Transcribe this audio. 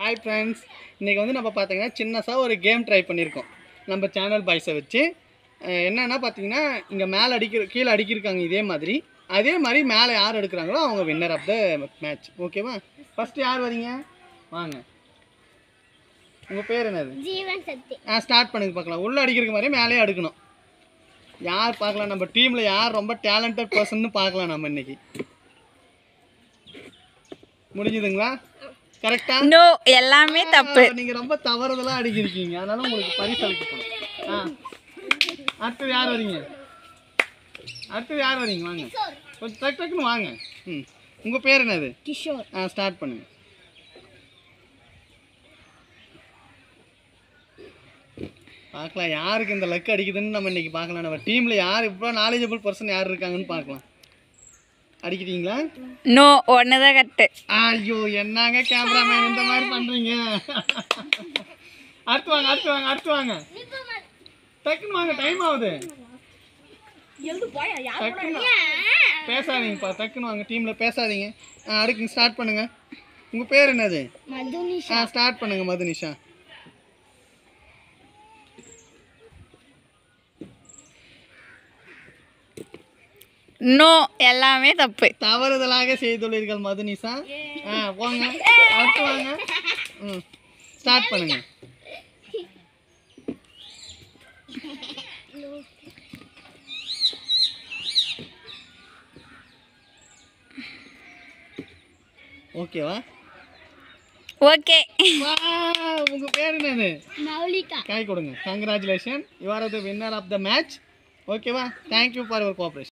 hi friends இன்றைக்கி வந்து நம்ம பார்த்தீங்கன்னா சின்னசாக ஒரு கேம் ட்ரை பண்ணியிருக்கோம் நம்ம சேனல் பாய்ஸை வச்சு அஹ் என்னன்னா பார்த்தீங்கன்னா இங்கே மேலே அடிக்கிற கீழே அடிக்கிருக்காங்க இதே மாதிரி அதே மாதிரி மேலே யார் எடுக்கிறாங்களோ அவங்க வின்னர் ஆஃப் த மேட்ச் ஓகேவா ஃபஸ்ட்டு யார் வரீங்க வாங்க உங்கள் பேர் என்னது ஜீவன் சக்தி ஆ ஸ்டார்ட் பண்ணுங்க பார்க்கலாம் உள்ளே அடிக்கிறதுக்கு மாதிரி மேலேயே அடுக்கணும் யார் பார்க்கலாம் நம்ம டீமில் யார் ரொம்ப டேலண்டட் பர்சன்னு பார்க்கலாம் நம்ம இன்னைக்கு முடிஞ்சுதுங்களா கரெக்டா நோ எல்லாமே தப்பு நீங்க ரொம்ப தவறுதலா அடிக்கிருக்கீங்க அதனால உங்களுக்கு பரிசு அளிக்கப்படும் ஆ அடுத்தது யார் வரீங்க அடுத்தது யார் வரீங்க வாங்க கொஞ்சம் டக்கு டக்குன்னு வாங்க ம் உங்க பேர் என்னது கிஷோர் ஆ ஸ்டார்ட் பண்ணுங்க பார்க்கலாம் யாருக்கு இந்த லக் அடிக்குதுன்னு நம்ம இன்னைக்கு பார்க்கலாம் நம்ம டீமில் யார் இவ்வளோ நாலேஜபிள் பர்சன் யார் இருக்காங்கன்னு பார்க்கலாம் அடிக்கிறீங்களா நோ ஒன்று தான் கரெக்டு ஐயோ என்னங்க கேமராமேன் இந்த மாதிரி பண்றீங்க அடுத்து வாங்க அடுத்து வாங்க அடுத்து வாங்க டக்குன்னு வாங்க டைம் ஆகுது டக்குன்னு பேசாதீங்கப்பா டக்குன்னு வாங்க டீம்ல பேசாதீங்க ஆ, அடுக்கு ஸ்டார்ட் பண்ணுங்க உங்க பேர் என்னது மதுனிஷ் ஆ ஸ்டார்ட் பண்ணுங்க மதுனிஷா நோ எல்லாமே தப்பு தவறுதலாக செய்துள்ளீர்கள் மதுனிஷா ஆ போங்க அடுத்து வாங்க ம் ஸ்டார்ட் பண்ணுங்க ஓகேவா ஓகே வா உங்க பேர் என்னது மௌலிகா கை கொடுங்க congratulation you are the winner of the match ஓகேவா தேங்க்யூ ஃபார் யுவர் கோஆப்ரேஷன்